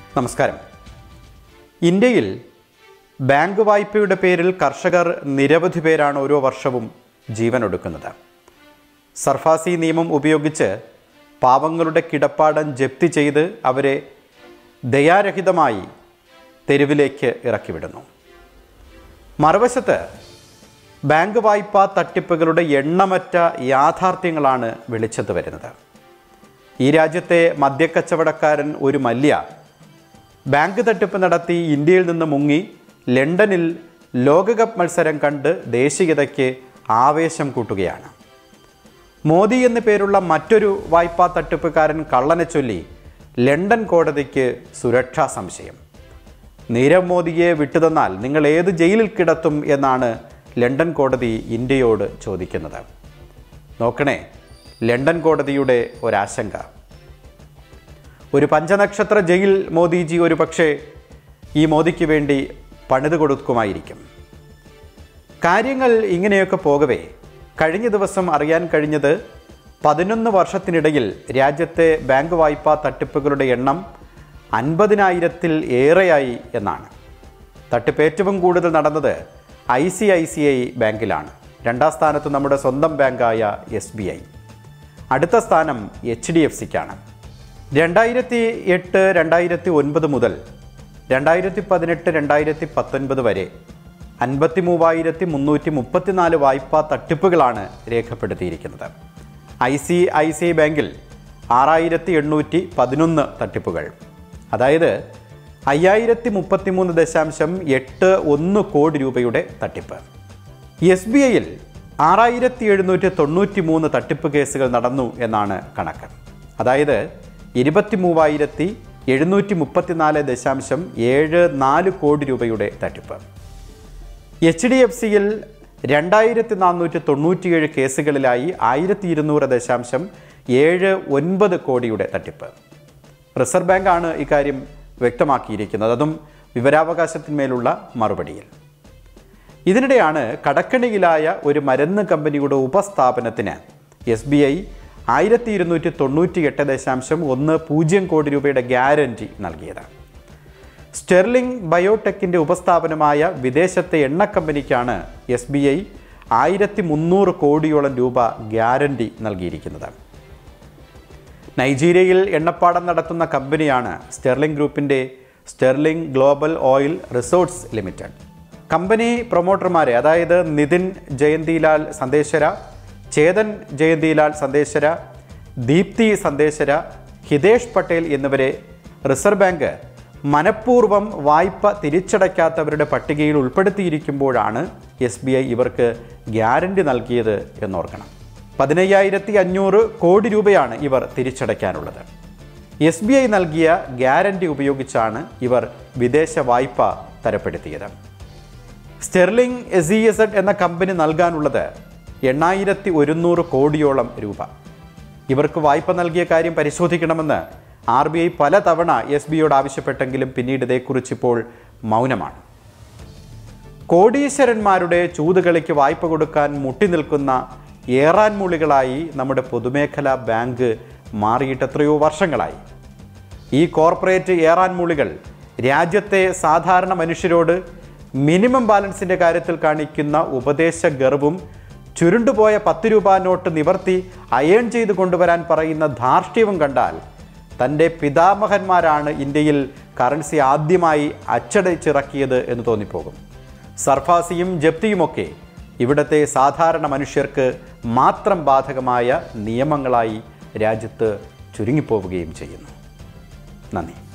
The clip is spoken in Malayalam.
നമസ്കാരം ഇന്ത്യയിൽ ബാങ്ക് വായ്പയുടെ പേരിൽ കർഷകർ നിരവധി പേരാണ് ഓരോ വർഷവും ജീവനൊടുക്കുന്നത് സർഫാസി നിയമം ഉപയോഗിച്ച് പാവങ്ങളുടെ കിടപ്പാടം ജപ്തി ചെയ്ത് അവരെ ദയാരഹിതമായി തെരുവിലേക്ക് ഇറക്കിവിടുന്നു മറുവശത്ത് ബാങ്ക് വായ്പാ തട്ടിപ്പുകളുടെ എണ്ണമറ്റ യാഥാർത്ഥ്യങ്ങളാണ് വെളിച്ചത്ത് വരുന്നത് ഈ രാജ്യത്തെ മദ്യക്കച്ചവടക്കാരൻ ഒരു മല്യ ബാങ്ക് തട്ടിപ്പ് നടത്തി ഇന്ത്യയിൽ നിന്ന് മുങ്ങി ലണ്ടനിൽ ലോകകപ്പ് മത്സരം കണ്ട് ദേശീയതയ്ക്ക് ആവേശം കൂട്ടുകയാണ് മോദി എന്നു പേരുള്ള മറ്റൊരു വായ്പാ തട്ടിപ്പുകാരൻ കള്ളനെ ചൊല്ലി ലണ്ടൻ കോടതിക്ക് സുരക്ഷാ സംശയം നീരവ് മോദിയെ വിട്ടുതന്നാൽ നിങ്ങൾ ഏത് ജയിലിൽ കിടത്തും എന്നാണ് ലണ്ടൻ കോടതി ഇന്ത്യയോട് ചോദിക്കുന്നത് നോക്കണേ ലണ്ടൻ കോടതിയുടെ ഒരാശങ്ക ഒരു പഞ്ചനക്ഷത്ര ജയിൽ മോദിജി ഒരു പക്ഷേ ഈ മോദിക്ക് വേണ്ടി പണിത് കൊടുക്കുമായിരിക്കും കാര്യങ്ങൾ ഇങ്ങനെയൊക്കെ പോകവേ കഴിഞ്ഞ ദിവസം അറിയാൻ കഴിഞ്ഞത് പതിനൊന്ന് വർഷത്തിനിടയിൽ രാജ്യത്തെ ബാങ്ക് വായ്പാ തട്ടിപ്പുകളുടെ എണ്ണം അൻപതിനായിരത്തിൽ ഏറെയായി എന്നാണ് തട്ടിപ്പ് ഏറ്റവും കൂടുതൽ നടന്നത് I C I C I ബാങ്കിലാണ് രണ്ടാം സ്ഥാനത്ത് നമ്മുടെ സ്വന്തം ബാങ്കായ എസ് ബി ഐ അടുത്ത സ്ഥാനം എച്ച് ഡി എഫ് സിക്കാണ് രണ്ടായിരത്തി എട്ട് രണ്ടായിരത്തി ഒൻപത് മുതൽ രണ്ടായിരത്തി പതിനെട്ട് രണ്ടായിരത്തി പത്തൊൻപത് വരെ അൻപത്തി മൂവായിരത്തി മുന്നൂറ്റി മുപ്പത്തിനാല് വായ്പാ തട്ടിപ്പുകളാണ് രേഖപ്പെടുത്തിയിരിക്കുന്നത് I C I C I ബാങ്കിൽ ആറായിരത്തി എണ്ണൂറ്റി പതിനൊന്ന് തട്ടിപ്പുകൾ അതായത് അയ്യായിരത്തി മുപ്പത്തിമൂന്ന് ദശാംശം എട്ട് ഒന്ന് കോടി രൂപയുടെ തട്ടിപ്പ് എസ് ബി ഐയിൽ ആറായിരത്തി എഴുന്നൂറ്റി തൊണ്ണൂറ്റി മൂന്ന് തട്ടിപ്പ് കേസുകൾ നടന്നു എന്നാണ് കണക്ക് അതായത് ഇരുപത്തി മൂവായിരത്തി എഴുന്നൂറ്റി മുപ്പത്തിനാല് ദശാംശം ഏഴ് നാല് കോടി രൂപയുടെ തട്ടിപ്പ് എച്ച് ഡി എഫ് സിയിൽ രണ്ടായിരത്തി നാനൂറ്റി തൊണ്ണൂറ്റിയേഴ് കേസുകളിലായി ആയിരത്തി ഇരുന്നൂറ് ദശാംശം ഏഴ് ഒൻപത് കോടിയുടെ തട്ടിപ്പ് റിസർവ് ബാങ്കാണ് ഇക്കാര്യം വ്യക്തമാക്കിയിരിക്കുന്നത് അതും വിവരാവകാശത്തിന്മേലുള്ള മറുപടിയിൽ ഇതിനിടെയാണ് കടക്കണിയിലായ ഒരു മരുന്ന് കമ്പനിയുടെ ഉപസ്ഥാപനത്തിന് എസ് ബി ഐ ആയിരത്തി ഇരുന്നൂറ്റി തൊണ്ണൂറ്റി എട്ട് ദശാംശം ഒന്ന് പൂജ്യം കോടി രൂപയുടെ ഗ്യാരണ്ടി നൽകിയത് സ്റ്റെർലിംഗ് ബയോടെക്കിൻ്റെ ഉപസ്ഥാപനമായ വിദേശത്തെ എണ്ണ കമ്പനിക്കാണ് എസ് ബി ഐ ആയിരത്തി മുന്നൂറ് കോടിയോളം രൂപ ഗ്യാരണ്ടി നൽകിയിരിക്കുന്നത് നൈജീരിയയിൽ എണ്ണപ്പാടം നടത്തുന്ന കമ്പനിയാണ് സ്റ്റെർലിംഗ് ഗ്രൂപ്പിൻ്റെ Sterling global oil resorts limited company പ്രൊമോട്ടർമാരെ അതായത് നിതിൻ ജയന്തിലാൽ സന്ദേശര ചേതൻ ജയന്തിലാൽ സന്ദേശര ദീപ്തി സന്ദേശര ഹിതേഷ് പട്ടേൽ എന്നിവരെ റിസർവ് ബാങ്ക് മനഃപൂർവ്വം വായ്പ തിരിച്ചടയ്ക്കാത്തവരുടെ പട്ടികയിൽ ഉൾപ്പെടുത്തിയിരിക്കുമ്പോഴാണ് എസ് ബി ഐ ഇവർക്ക് ഗ്യാരണ്ടി നൽകിയത് എന്നോർക്കണം പതിനയ്യായിരത്തി അഞ്ഞൂറ് കോടി രൂപയാണ് ഇവർ തിരിച്ചടയ്ക്കാനുള്ളത് എസ് ബി ഐ നൽകിയ ഗ്യാരണ്ടി ഉപയോഗിച്ചാണ് ഇവർ വിദേശ വായ്പ തരപ്പെടുത്തിയത് സ്റ്റെർലിംഗ് എസ് ഇ എസ് എന്ന കമ്പനി നൽകാനുള്ളത് എണ്ണായിരത്തി ഒരുന്നൂറ് കോടിയോളം രൂപ ഇവർക്ക് വായ്പ നൽകിയ കാര്യം പരിശോധിക്കണമെന്ന് ആർ ബി ഐ പലതവണ എസ് ബിയോട് ആവശ്യപ്പെട്ടെങ്കിലും പിന്നീട് ഇതേക്കുറിച്ച് ഇപ്പോൾ മൗനമാണ് കോടീശ്വരന്മാരുടെ ചൂതുകളിക്ക് വായ്പ കൊടുക്കാൻ മുട്ടി നിൽക്കുന്ന ഏറാൻമൂളികളായി നമ്മുടെ പൊതുമേഖലാ ബാങ്ക് മാറിയിട്ട് എത്രയോ വർഷങ്ങളായി ഈ കോർപ്പറേറ്റ് ഏറാൻമൂളികൾ രാജ്യത്തെ സാധാരണ മനുഷ്യരോട് മിനിമം ബാലൻസിൻ്റെ കാര്യത്തിൽ കാണിക്കുന്ന ഉപദേശ ഗർവും ചുരുണ്ടുപോയ പത്ത് രൂപ നോട്ട് നിവർത്തി അയേൺ ചെയ്ത് കൊണ്ടുവരാൻ പറയുന്ന ധാർഷ്ട്യവും കണ്ടാൽ തൻ്റെ പിതാമഹന്മാരാണ് ഇന്ത്യയിൽ കറൻസി ആദ്യമായി അച്ചടിച്ചിറക്കിയത് എന്ന് തോന്നിപ്പോകും സർഫാസിയും ജപ്തിയുമൊക്കെ ഇവിടുത്തെ സാധാരണ മനുഷ്യർക്ക് മാത്രം ബാധകമായ നിയമങ്ങളായി രാജ്യത്ത് ചുരുങ്ങിപ്പോവുകയും ചെയ്യുന്നു നന്ദി